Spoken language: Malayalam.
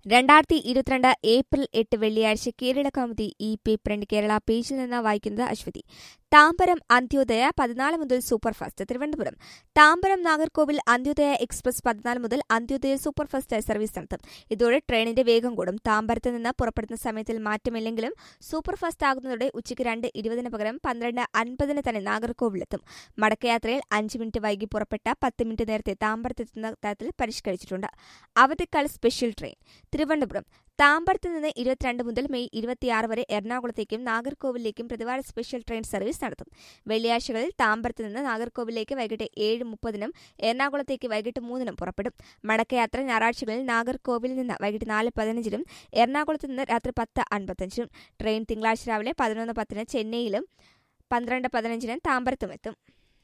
രണ്ടായിരത്തി ഇരുപത്തിരണ്ട് ഏപ്രിൽ എട്ട് വെള്ളിയാഴ്ച കേരള കൗമുദി ഈ പേപ്പറിന്റെ കേരള പേജിൽ നിന്ന് വായിക്കുന്നത് അശ്വതി താമ്പരം അന്ത്യോദയ പതിനാല് മുതൽ സൂപ്പർഫാസ്റ്റ് തിരുവനന്തപുരം താമ്പരം നാഗർകോവിൽ അന്ത്യോദയ എക്സ്പ്രസ് പതിനാല് മുതൽ അന്ത്യോദയ സൂപ്പർഫാസ്റ്റ് സർവീസ് നടത്തും ഇതോടെ ട്രെയിനിന്റെ വേഗം കൂടും താമ്പരത്ത് നിന്ന് പുറപ്പെടുന്ന സമയത്തിൽ മാറ്റമില്ലെങ്കിലും സൂപ്പർഫാസ്റ്റ് ആകുന്നതോടെ ഉച്ചയ്ക്ക് രണ്ട് ഇരുപതിന് പകരം പന്ത്രണ്ട് അൻപതിന് തന്നെ നാഗർകോവിലെത്തും മടക്കയാത്രയിൽ അഞ്ച് മിനിറ്റ് വൈകി പുറപ്പെട്ട പത്ത് മിനിറ്റ് നേരത്തെ താമ്പരത്തെത്തുന്ന തരത്തിൽ പരിഷ്കരിച്ചിട്ടുണ്ട് അവധിക്കാല സ്പെഷ്യൽ ട്രെയിൻ തിരുവനന്തപുരം താമ്പരത്ത് നിന്ന് ഇരുപത്തിരണ്ട് മുതൽ മെയ് ഇരുപത്തിയാറ് വരെ എറണാകുളത്തേക്കും നാഗർകോവിലേക്കും പ്രതിവാര സ്പെഷ്യൽ ട്രെയിൻ സർവീസ് നടത്തും വെള്ളിയാഴ്ചകളിൽ താമ്പരത്ത് നിന്ന് നാഗർകോവിലേക്ക് വൈകിട്ട് ഏഴ് മുപ്പതിനും എറണാകുളത്തേക്ക് വൈകിട്ട് മൂന്നിനും പുറപ്പെടും മടക്കയാത്ര ഞായറാഴ്ചകളിൽ നാഗർകോവിലിൽ നിന്ന് വൈകിട്ട് നാല് പതിനഞ്ചിനും എറണാകുളത്ത് നിന്ന് രാത്രി പത്ത് അൻപത്തഞ്ചിനും ട്രെയിൻ തിങ്കളാഴ്ച രാവിലെ പതിനൊന്ന് പത്തിന് ചെന്നൈയിലും പന്ത്രണ്ട് പതിനഞ്ചിന് താമ്പരത്തും എത്തും